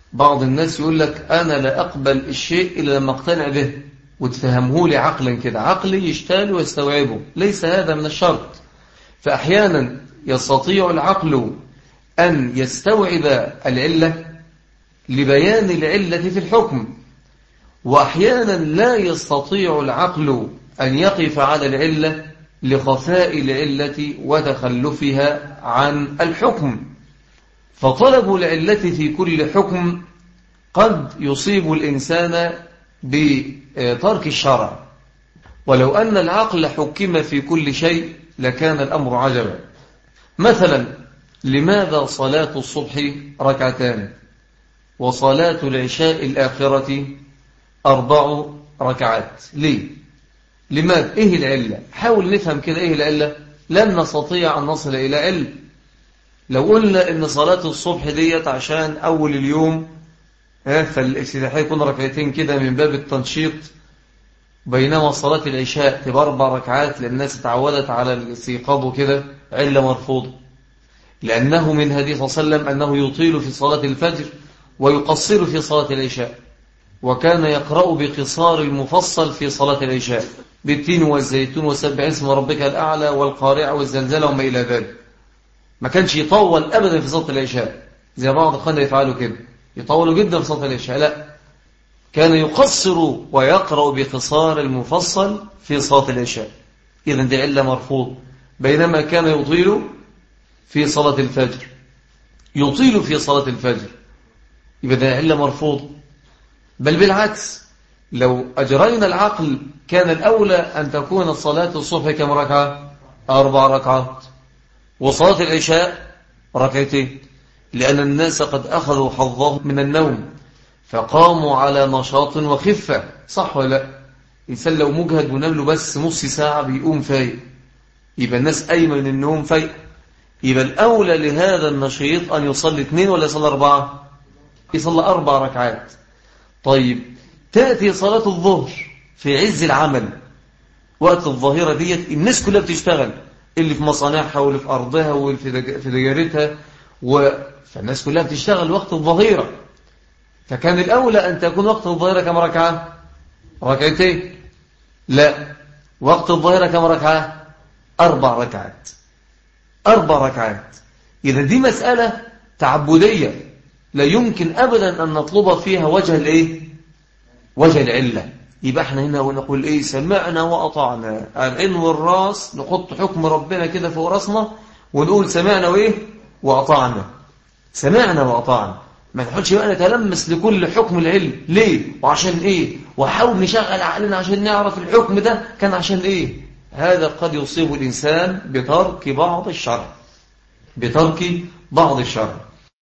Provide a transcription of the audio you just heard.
بعض الناس يقول لك أنا لا أقبل الشيء إلا لما اقتنع به وتفهمه لي عقلا كده عقلي يشتال ويستوعبه ليس هذا من الشرط فأحيانا يستطيع العقل أن يستوعب العلة لبيان العلة في الحكم وأحيانا لا يستطيع العقل أن يقف على العلة لخفاء العلة وتخلفها عن الحكم فطلب العلة في كل حكم قد يصيب الإنسان بترك الشرع ولو أن العقل حكم في كل شيء لكان الأمر عجبا مثلا لماذا صلاة الصبح ركعتان وصلاة العشاء الآخرة أربع ركعات ليه لماذا إيه العلة حاول نفهم كده إيه العلة لن نستطيع أن نصل إلى علم لو قلنا إن صلاة الصبح ديت عشان أول اليوم فالافتتاحية يكون ركعتين كده من باب التنشيط بينما صلاة العشاء تبقى أربع ركعات لأن الناس تعودت على الاستيقاظ وكده علة مرفوضة لأنه من هدي صلى الله عليه وسلم أنه يطيل في صلاة الفجر ويقصر في صلاة العشاء وكان يقرأ بقصار المفصل في صلاة العشاء بالتين والزيتون وسبع اسم ربك الأعلى والقارعة والزلزلة وما إلى ذلك ما كانش يطول أبدا في صلاة العشاء زي بعض الخنة يفعلوا كده يطولوا جدا في صلاة العشاء لا كان يقصر ويقرأ بقصار المفصل في صلاة العشاء إذا دي علة مرفوض بينما كان يطيل في صلاة الفجر يطيل في صلاة الفجر يبقى ده علة مرفوض بل بالعكس لو أجرينا العقل كان الأولى أن تكون صلاة الصبح كم ركعة أربع ركعات وصلاة العشاء ركعتين لأن الناس قد أخذوا حظهم من النوم فقاموا على نشاط وخفة صح ولا لا إنسان لو مجهد ونام له بس نص ساعة بيقوم فايق يبقى الناس قايمة من النوم فايق يبقى الأولى لهذا النشيط أن يصلي اثنين ولا يصلي أربعة يصلي أربع ركعات طيب تأتي صلاة الظهر في عز العمل وقت الظاهرة ديت الناس كلها بتشتغل اللي في مصانعها واللي في أرضها واللي في دجارتها و... فالناس كلها بتشتغل وقت الظهيرة فكان الأولى أن تكون وقت الظهيرة كم ركعة ركعتين لا وقت الظهيرة كم ركعة أربع ركعات أربع ركعات إذا دي مسألة تعبدية لا يمكن أبدا أن نطلب فيها وجه الإيه وجه العلة يبقى احنا هنا ونقول ايه سمعنا وأطعنا العين والراس نحط حكم ربنا كده فوق راسنا ونقول سمعنا وايه وأطعنا سمعنا وأطعنا ما تحطش بقى نتلمس لكل حكم العلم ليه وعشان ايه وحاول نشغل عقلنا عشان نعرف الحكم ده كان عشان ايه هذا قد يصيب الإنسان بترك بعض الشرع بترك بعض الشرع